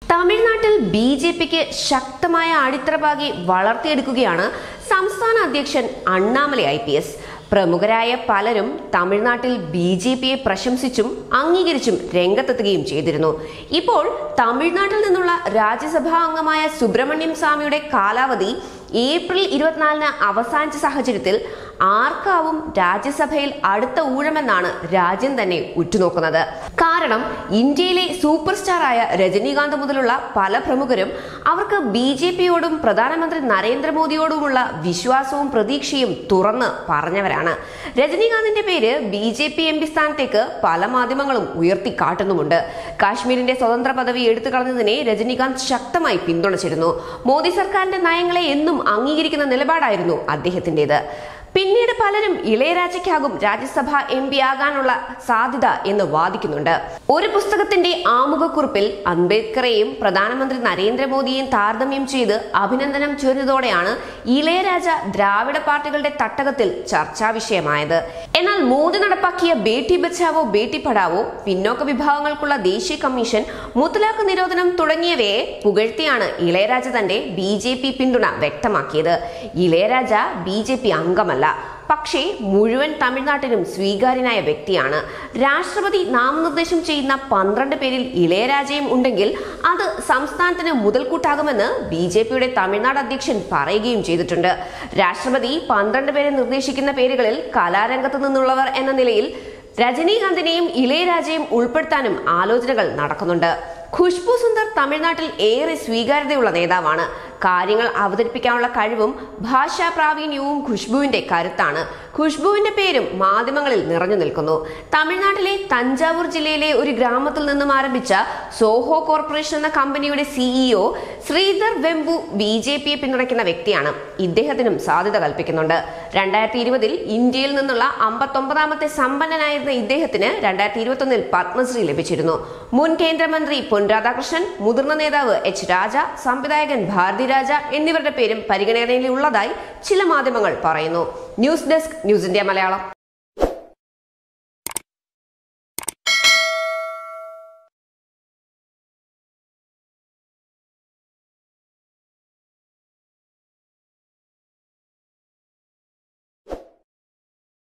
തമിഴ്നാട്ടിൽ B J പിക്ക് ശക്തമായ അടിത്തറ പാകി വളർത്തിയെടുക്കുകയാണ് സംസ്ഥാന അധ്യക്ഷൻ അണ്ണാമലൈ ഐ പി എസ് പ്രമുഖരായ പലരും തമിഴ്നാട്ടിൽ ബി ജെ പിയെ പ്രശംസിച്ചും അംഗീകരിച്ചും രംഗത്തെത്തുകയും ചെയ്തിരുന്നു ഇപ്പോൾ തമിഴ്നാട്ടിൽ നിന്നുള്ള രാജ്യസഭാ അംഗമായ സുബ്രഹ്മണ്യം സ്വാമിയുടെ കാലാവധി ഏപ്രിൽ ഇരുപത്തിനാലിന് അവസാനിച്ച സാഹചര്യത്തിൽ ആർക്കാവും രാജ്യസഭയിൽ അടുത്ത ഊഴമെന്നാണ് രാജ്യം തന്നെ ഉറ്റുനോക്കുന്നത് കാരണം ഇന്ത്യയിലെ സൂപ്പർ സ്റ്റാറായ രജനീകാന്ത് മുതലുള്ള പല പ്രമുഖരും അവർക്ക് ബി ജെ പിയോടും പ്രധാനമന്ത്രി നരേന്ദ്രമോദിയോടുമുള്ള വിശ്വാസവും പ്രതീക്ഷയും തുറന്ന് പറഞ്ഞവരാണ് രജനീകാന്തിന്റെ പേര് B J P M P സ്ഥാനത്തേക്ക് പല മാധ്യമങ്ങളും ഉയർത്തിക്കാട്ടുന്നുമുണ്ട് കാശ്മീരിന്റെ സ്വതന്ത്ര പദവി എടുത്തു കളഞ്ഞതിനെ രജനീകാന്ത് ശക്തമായി പിന്തുണച്ചിരുന്നു മോദി സർക്കാരിന്റെ നയങ്ങളെ എന്നും അംഗീകരിക്കുന്ന നിലപാടായിരുന്നു അദ്ദേഹത്തിന്റേത് പിന്നീട് പലരും ഇളയരാജയ്ക്കാകും രാജ്യസഭ എം പി ആകാനുള്ള സാധ്യത എന്ന് വാദിക്കുന്നുണ്ട് ഒരു പുസ്തകത്തിന്റെ ആമുഖക്കുറിപ്പിൽ അംബേദ്കറെയും പ്രധാനമന്ത്രി നരേന്ദ്രമോദിയെയും താരതമ്യം ചെയ്ത് അഭിനന്ദനം ചൊരിഞ്ഞതോടെയാണ് ഇളയരാജ ദ്രാവിഡ പാർട്ടികളുടെ തട്ടകത്തിൽ ചർച്ചാ വിഷയമായത് എന്നാൽ മോദി നടപ്പാക്കിയ ബേട്ടി ബച്ചാവോ ബേട്ടി പഠാവോ പിന്നോക്ക വിഭാഗങ്ങൾക്കുള്ള ദേശീയ കമ്മീഷൻ മുത്തലാഖ് നിരോധനം തുടങ്ങിയവയെ പുകഴ്ത്തിയാണ് ഇളയരാജ തന്റെ ബി ജെ പി പിന്തുണ വ്യക്തമാക്കിയത് ഇളയരാജ ബി ജെ പി അംഗമല്ല പക്ഷേ മുഴുവൻ തമിഴ്നാട്ടിലും സ്വീകാര്യനായ വ്യക്തിയാണ് രാഷ്ട്രപതി നാമനിർദ്ദേശം ചെയ്യുന്ന പന്ത്രണ്ട് പേരിൽ ഇളയരാജയും ഉണ്ടെങ്കിൽ അത് സംസ്ഥാനത്തിന് മുതൽക്കൂട്ടാകുമെന്ന് ബി ജെ പിയുടെ തമിഴ്നാട് അധ്യക്ഷൻ പറയുകയും ചെയ്തിട്ടുണ്ട് രാഷ്ട്രപതി പന്ത്രണ്ട് പേരെ നിർദ്ദേശിക്കുന്ന പേരുകളിൽ കലാരംഗത്ത് നിന്നുള്ളവർ എന്ന നിലയിൽ രജനീകാന്തിനെയും ഇളയരാജയും ഉൾപ്പെടുത്താനും ആലോചനകൾ നടക്കുന്നുണ്ട് ഖുഷ്ബു സുന്ദർ തമിഴ്നാട്ടിൽ ഏറെ സ്വീകാര്യതയുള്ള നേതാവാണ് കാര്യങ്ങൾ അവതരിപ്പിക്കാനുള്ള കഴിവും ഭാഷാ പ്രാവീണ്യവും ഖുഷ്ബുവിന്റെ കരുത്താണ് ഖുഷ്ബുവിന്റെ പേരും മാധ്യമങ്ങളിൽ നിറഞ്ഞു നിൽക്കുന്നു തമിഴ്നാട്ടിലെ തഞ്ചാവൂർ ജില്ലയിലെ ഒരു ഗ്രാമത്തിൽ നിന്നും ആരംഭിച്ച സോഹോ കോർപ്പറേഷൻ എന്ന കമ്പനിയുടെ CEO Sridhar Vembu B J പിയെ പിന്തുണയ്ക്കുന്ന വ്യക്തിയാണ് ഇദ്ദേഹത്തിനും സാധ്യത കൽപ്പിക്കുന്നുണ്ട് രണ്ടായിരത്തി ഇരുപതിൽ ഇന്ത്യയിൽ നിന്നുള്ള അമ്പത്തൊമ്പതാമത്തെ സമ്പന്നനായിരുന്ന ഇദ്ദേഹത്തിന് രണ്ടായിരത്തി ഇരുപത്തൊന്നിൽ പത്മശ്രീ ലഭിച്ചിരുന്നു മുൻ കേന്ദ്രമന്ത്രി പൊൻ രാധാകൃഷ്ണൻ മുതിർന്ന നേതാവ് എച്ച് രാജ സംവിധായകൻ ഭാരതി രാജ എന്നിവരുടെ പേരും പരിഗണനയിലുള്ളതായി ചില മാധ്യമങ്ങൾ പറയുന്നു news desk news India Malayalam